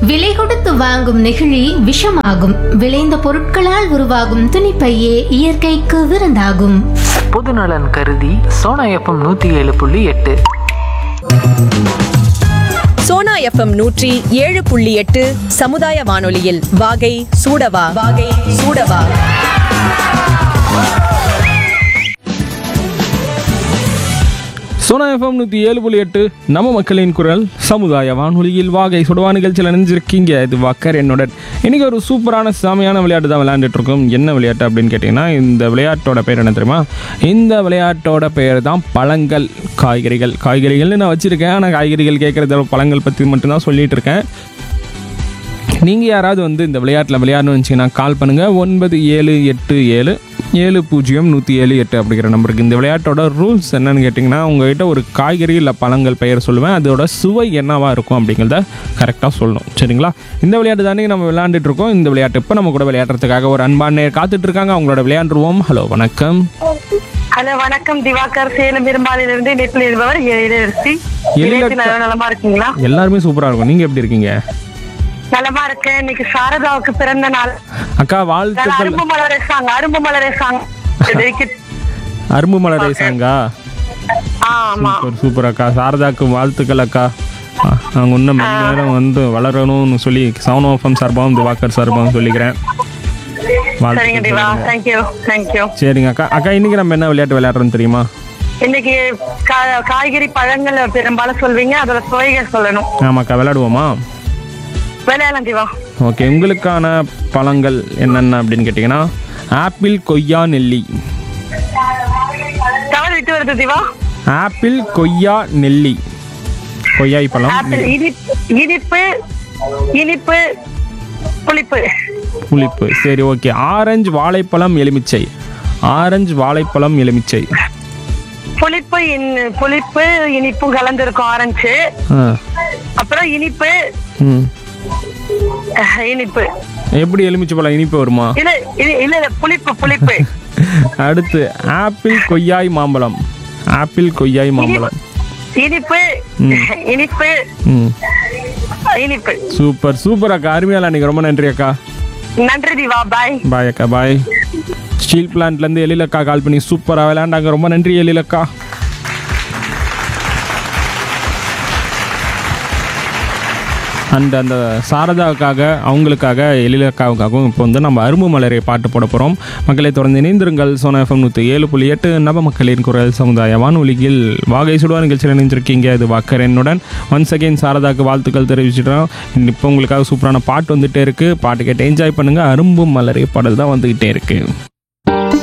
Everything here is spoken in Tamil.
விலை கொடுத்து வாங்கும் நெகிழி விஷமாகும் விளைந்த பொருட்களால் உருவாகும் துணிப்பையே இயற்கைக்கு விருந்தாகும் பொதுநலன் கருதி சோனா எஃப்எம் நூற்றி ஏழு புள்ளி எட்டு சோனா எஃப்எம் நூற்றி ஏழு புள்ளி எட்டு சமுதாய வானொலியில் வாகை சூடவா வாகை சூடவா சோனா எஃப்எம் நூற்றி ஏழு புள்ளி எட்டு நம்ம மக்களின் குரல் சமுதாய வானொலியில் வாகை சுடவா நிகழ்ச்சியில் நினைஞ்சிருக்கீங்க இது வக்கர் என்னுடன் இன்னைக்கு ஒரு சூப்பரான சாமியான விளையாட்டு தான் விளையாண்டுட்டு இருக்கோம் என்ன விளையாட்டு அப்படின்னு கேட்டிங்கன்னா இந்த விளையாட்டோட பேர் என்ன தெரியுமா இந்த விளையாட்டோட பேர் தான் பழங்கள் காய்கறிகள் காய்கறிகள்னு நான் வச்சுருக்கேன் ஆனால் காய்கறிகள் கேட்குறத பழங்கள் பற்றி மட்டும்தான் சொல்லிட்டு இருக்கேன் நீங்கள் யாராவது வந்து இந்த விளையாட்டில் விளையாடணும்னு வச்சிங்கன்னா கால் பண்ணுங்கள் ஒன்பது ஏழு எட்டு ஏழு ஏழு பூஜ்ஜியம் நூற்றி ஏழு எட்டு அப்படிங்கிற நம்பருக்கு இந்த விளையாட்டோட ரூல்ஸ் என்னன்னு கேட்டிங்கன்னா உங்ககிட்ட ஒரு காய்கறி இல்லை பழங்கள் பெயர் சொல்லுவேன் அதோட சுவை என்னவாக இருக்கும் அப்படிங்கிறத கரெக்டாக சொல்லணும் சரிங்களா இந்த விளையாட்டு தானே நம்ம விளையாண்டுட்டு இருக்கோம் இந்த விளையாட்டு இப்போ நம்ம கூட விளையாடுறதுக்காக ஒரு அன்பான காத்துட்டு இருக்காங்க அவங்களோட விளையாண்டுருவோம் ஹலோ வணக்கம் ஹலோ வணக்கம் திவாகர் சேலம் பெரும்பாலிலிருந்து நெட்டில் இருப்பவர் எழிலரசி எழிலரசி. இணையத்தில் நல்ல நலமா இருக்கீங்களா எல்லாருமே சூப்பராக இருக்கும் நீங்கள் எப்படி இருக்கீங்க நலமா இருக்கேன் இன்னைக்கு சாரதாவுக்கு பிறந்த நாள் அக்கா நான் வாழ்த்துக்கள் அரும்பு மலரே சாங் அரும்பு மலரே சாங் அரும்பு மலரே சாங்கா ஆமா சூப்பர் சூப்பர் அக்கா சாரதாக்கு வாழ்த்துக்கள் அக்கா ஆ, நாங்கள் இன்னும் மணி நேரம் வந்து வளரணும்னு சொல்லி சவுன் ஓஃபம் சார்பாகவும் திவாகர் சார்பாகவும் சொல்லிக்கிறேன் சரிங்க வாழ்த்துக்கள் திவா சொல்லுங்க. தேங்க்யூ தேங்க்யூ சரிங்க அக்கா அக்கா இன்னைக்கு நம்ம என்ன விளையாட்டு விளையாடுறோம் தெரியுமா இன்னைக்கு கா- காய்கறி பழங்கள் பெரும்பாலும் சொல்வீங்க அதோட சுவைகள் சொல்லணும் ஆமாக்கா விளையாடுவோமா விளையாடலாம் திவா ஓகே உங்களுக்கான பழங்கள் என்னென்ன அப்படின்னு கேட்டிங்கன்னா ஆப்பிள் கொய்யா நெல்லி தவறு விட்டு வருது திவா ஆப்பிள் கொய்யா நெல்லி கொய்யாய் பழம் ஆப்பிள் இனிப்பு இனிப்பு இனிப்பு புளிப்பு புளிப்பு சரி ஓகே ஆரஞ்சு வாழைப்பழம் எலுமிச்சை ஆரஞ்சு வாழைப்பழம் எலுமிச்சை புளிப்பு இன்- புளிப்பு இனிப்பும் கலந்துருக்கும் ஆரஞ்சு ஆ அப்புறம் இனிப்பு ம் அஹ், இனிப்பு எப்படி எலுமிச்சை பழம் இனிப்பு வருமா இல்ல இல்ல இல்ல இல்ல, புளிப்பு புளிப்பு அடுத்து ஆப்பிள் கொய்யாய் மாம்பழம் ஆப்பிள் கொய்யாய் மாம்பழம் இனிப்பு இனிப்பு ம் இனிப்பு சூப்பர் சூப்பர் அக்கா அருமையால அன்னைக்கு ரொம்ப நன்றி அக்கா நன்றி திவா பாய் பாய் அக்கா பாய் ஸ்டீல் பிளான்ட்லேருந்து எழிலக்கா கால் பண்ணி சூப்பராக விளையாண்டாங்க ரொம்ப நன்றி எழிலக்கா அண்ட் அந்த சாரதாவுக்காக அவங்களுக்காக எழிலக்காவுக்காகவும் இப்போ வந்து நம்ம அரும்பு மலரை பாட்டு போட போகிறோம் மக்களை தொடர்ந்து இணைந்திருங்கள் சோனா எஃப்எம் நூற்றி ஏழு புள்ளி எட்டு நவ மக்களின் குரல் சமுதாய வானொலியில் வாகை சுடுவா நிகழ்ச்சியில் இணைஞ்சிருக்கீங்க இது வாக்கர் என்னுடன் ஒன்ஸ் அகைன் சாரதாக்கு வாழ்த்துக்கள் தெரிவிச்சிட்டோம் இப்போ உங்களுக்காக சூப்பரான பாட்டு வந்துகிட்டே இருக்குது பாட்டு கேட்டு என்ஜாய் பண்ணுங்கள் அரும்பு மலரை பாடல் தான் வந்துக்கிட்டே இருக்குது